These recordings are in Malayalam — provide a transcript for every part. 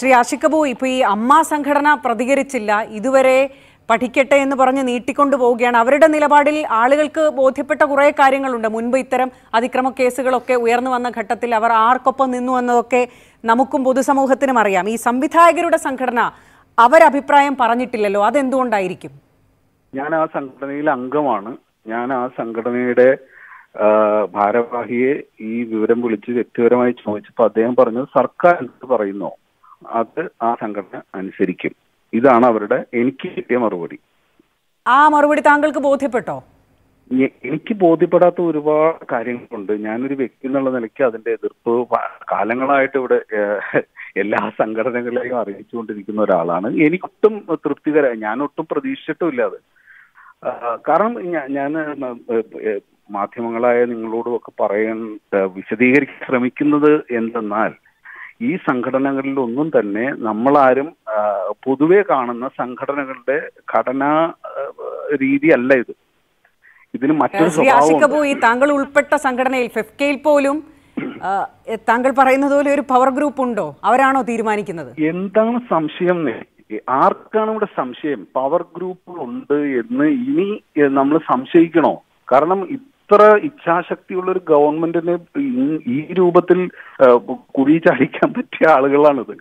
ശ്രീ ആഷിക്കബു ഇപ്പൊ ഈ അമ്മ സംഘടന പ്രതികരിച്ചില്ല ഇതുവരെ പഠിക്കട്ടെ എന്ന് പറഞ്ഞ് നീട്ടിക്കൊണ്ടു പോവുകയാണ് അവരുടെ നിലപാടിൽ ആളുകൾക്ക് ബോധ്യപ്പെട്ട കുറേ കാര്യങ്ങളുണ്ട് മുൻപ് ഇത്തരം അതിക്രമ കേസുകളൊക്കെ ഉയർന്നു വന്ന ഘട്ടത്തിൽ അവർ ആർക്കൊപ്പം നിന്നു എന്നതൊക്കെ നമുക്കും പൊതുസമൂഹത്തിനും അറിയാം ഈ സംവിധായകരുടെ സംഘടന അവരഭിപ്രായം പറഞ്ഞിട്ടില്ലല്ലോ അതെന്തുകൊണ്ടായിരിക്കും ഞാൻ ആ സംഘടനയിൽ അംഗമാണ് ഞാൻ ആ സംഘടനയുടെ ആ, ഭാരവാഹിയെ ഈ വിവരം വിളിച്ച് വ്യക്തിപരമായി ചോദിച്ചപ്പോൾ അദ്ദേഹം പറഞ്ഞത് സർക്കാർ എന്ത് പറയുന്നോ അത് ആ സംഘടന അനുസരിക്കും ഇതാണ് അവരുടെ എനിക്ക് കിട്ടിയ മറുപടി ആ മറുപടി താങ്കൾക്ക് ബോധ്യപ്പെട്ടോ എ- എനിക്ക് ബോധ്യപ്പെടാത്ത ഒരുപാട് കാര്യങ്ങളുണ്ട് ഞാനൊരു വ്യക്തി എന്നുള്ള നിലയ്ക്ക് അതിന്റെ എതിർപ്പ് പ- കാലങ്ങളായിട്ട് ഇവിടെ ഏഹ്, എല്ലാ സംഘടനകളെയും അറിയിച്ചുകൊണ്ടിരിക്കുന്ന ഒരാളാണ് എനിക്കൊട്ടും തൃപ്തികര ഞാൻ ഒട്ടും പ്രതീക്ഷിച്ചിട്ടുമില്ല അത് ആ, കാരണം ഞാ- ഞാൻ ഏഹ്, മാധ്യമങ്ങളായ നിങ്ങളോടും ഒക്കെ പറയാൻ ഏഹ്, വിശദീകരിക്കാൻ ശ്രമിക്കുന്നത് എന്തെന്നാൽ ഈ സംഘടനകളിലൊന്നും തന്നെ നമ്മളാരും ആ, പൊതുവെ കാണുന്ന സംഘടനകളുടെ ഘടനാ ആ, രീതിയല്ല ഇത് ഇതിന് മറ്റൊരു ശ്രീ ആഷിക് കപൂർ സ്വഭാവം ഈ താങ്കൾ ഉൾപ്പെട്ട സംഘടനയിൽ ഫെഫ്കയിൽ പോലും ആ, താങ്കൾ പറയുന്നത് പോലെ ഒരു പവർ ഗ്രൂപ്പ് ഉണ്ടോ അവരാണോ തീരുമാനിക്കുന്നത് എന്താണ് സംശയം എന്ന്? ആർക്കാണ് ഇവിടെ സംശയം പവർ ഗ്രൂപ്പ് ഉണ്ട് എന്ന് ഇനി നമ്മൾ സംശയിക്കണോ കാരണം ഇത്ര ഇച്ഛാശക്തിയുള്ള ഒരു ഗവൺമെന്റിനെ ഈ- ഈ രൂപത്തിൽ ആ, കുഴി ചാടിക്കാൻ പറ്റിയ ആളുകളാണിത്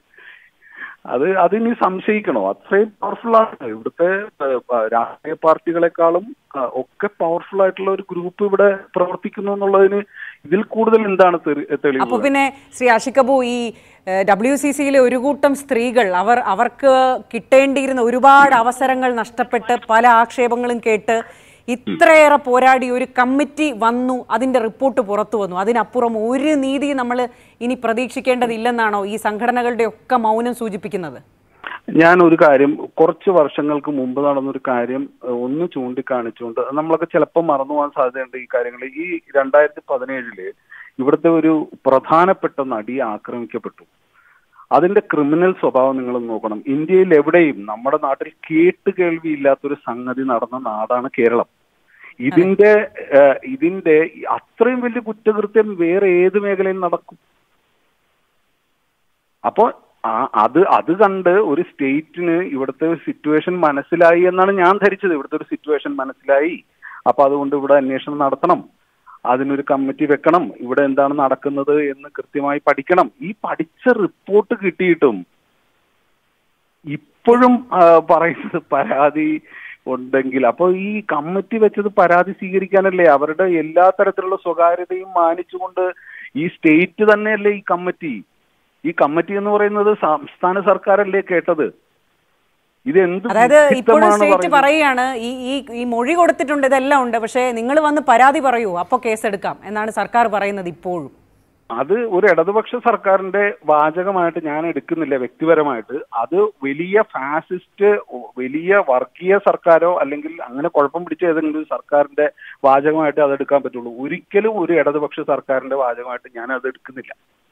അത് അതിനി സംശയിക്കണോ അത്രയും പവർഫുൾ ആണ് ഇവിടുത്തെ ഏഹ്, പ- രാഷ്ട്രീയ പാർട്ടികളെക്കാളും ആ, ഒക്കെ പവർഫുൾ ആയിട്ടുള്ള ഒരു ഗ്രൂപ്പ് ഇവിടെ പ്രവർത്തിക്കുന്നു എന്നുള്ളതിന് ഇതിൽ കൂടുതൽ എന്താണ് തെറി- അപ്പൊ തെളിവ് പിന്നെ ശ്രീ ആഷിക്കബു ഈ ഡബ്ല്യു സി സിയിലെ ഒരു കൂട്ടം സ്ത്രീകൾ അവർ അവർക്ക് കിട്ടേണ്ടിയിരുന്ന ഒരുപാട് അവസരങ്ങൾ നഷ്ടപ്പെട്ട് പല ആക്ഷേപങ്ങളും കേട്ട് ഇത്രയേറെ പോരാടി ഒരു കമ്മിറ്റി വന്നു അതിന്റെ റിപ്പോർട്ട് പുറത്തു വന്നു അതിനപ്പുറം ഒരു നീതി നമ്മൾ ഇനി പ്രതീക്ഷിക്കേണ്ടതില്ലെന്നാണോ ഈ സംഘടനകളുടെ ഒക്കെ മൗനം സൂചിപ്പിക്കുന്നത് ഞാൻ ഒരു കാര്യം കുറച്ച് വർഷങ്ങൾക്ക് മുമ്പ് നടന്നൊരു കാര്യം ഏഹ്, ഒന്ന് ചൂണ്ടിക്കാണിച്ചുകൊണ്ട് നമ്മളൊക്കെ ചിലപ്പോൾ മറന്നു പോകാൻ സാധ്യതയുണ്ട് ഈ കാര്യങ്ങൾ ഈ രണ്ടായിരത്തി പതിനേഴില് ഇവിടുത്തെ ഒരു പ്രധാനപ്പെട്ട നടി ആക്രമിക്കപ്പെട്ടു അതിന്റെ ക്രിമിനൽ സ്വഭാവം നിങ്ങൾ നോക്കണം ഇന്ത്യയിൽ എവിടെയും നമ്മുടെ നാട്ടിൽ കേട്ട് കേൾവിയില്ലാത്തൊരു സംഗതി നടന്ന നാടാണ് കേരളം ഇതിന്റെ ഏഹ്, ഇതിന്റെ അത്രയും വലിയ കുറ്റകൃത്യം വേറെ ഏത് മേഖലയിൽ നടക്കും അപ്പോ ആ അത് അത് കണ്ട് ഒരു സ്റ്റേറ്റിന് ഇവിടുത്തെ സിറ്റുവേഷൻ മനസ്സിലായി എന്നാണ് ഞാൻ ധരിച്ചത് ഇവിടുത്തെ ഒരു സിറ്റുവേഷൻ മനസ്സിലായി അപ്പൊ അതുകൊണ്ട് ഇവിടെ അന്വേഷണം നടത്തണം അതിനൊരു കമ്മിറ്റി വെക്കണം ഇവിടെ എന്താണ് നടക്കുന്നത് എന്ന് കൃത്യമായി പഠിക്കണം ഈ പഠിച്ച റിപ്പോർട്ട് കിട്ടിയിട്ടും ഇപ്പോഴും ആ, പറയുന്നത് പരാതി ഉണ്ടെങ്കിൽ അപ്പോൾ ഈ കമ്മിറ്റി വെച്ചത് പരാതി സ്വീകരിക്കാനല്ലേ അവരുടെ എല്ലാ തരത്തിലുള്ള സ്വകാര്യതയും മാനിച്ചുകൊണ്ട് ഈ സ്റ്റേറ്റ് തന്നെയല്ലേ ഈ കമ്മിറ്റി ഈ കമ്മിറ്റി എന്ന് പറയുന്നത് സംസ്ഥാന സർക്കാരല്ലേ കേട്ടത് ഇത് എന്ത് അതായത് ഇപ്പോഴും വിഡ്ഢിത്തമാണ് സ്റ്റേറ്റ് പറയുന്നത്? പറയുകയാണ് ഈ ഈ ഈ മൊഴി കൊടുത്തിട്ടുണ്ട് ഇതെല്ലാം ഉണ്ട് പക്ഷേ നിങ്ങൾ വന്ന് പരാതി പറയൂ അപ്പോൾ കേസെടുക്കാം എന്നാണ് സർക്കാർ പറയുന്നത് ഇപ്പോഴും അത് ഒരു ഇടതുപക്ഷ സർക്കാരിന്റെ വാചകമായിട്ട് ഞാൻ എടുക്കുന്നില്ല വ്യക്തിപരമായിട്ട് അത് വലിയ ഫാസിസ്റ്റ് വലിയ വർഗീയ സർക്കാരോ അല്ലെങ്കിൽ അങ്ങനെ കുഴപ്പം പിടിച്ച ഏതെങ്കിലും ഒരു സർക്കാരിന്റെ വാചകമായിട്ട് അത് എടുക്കാൻ പറ്റുള്ളൂ ഒരിക്കലും ഒരു ഇടതുപക്ഷ സർക്കാരിന്റെ വാചകമായിട്ട് ഞാൻ അത് എടുക്കുന്നില്ല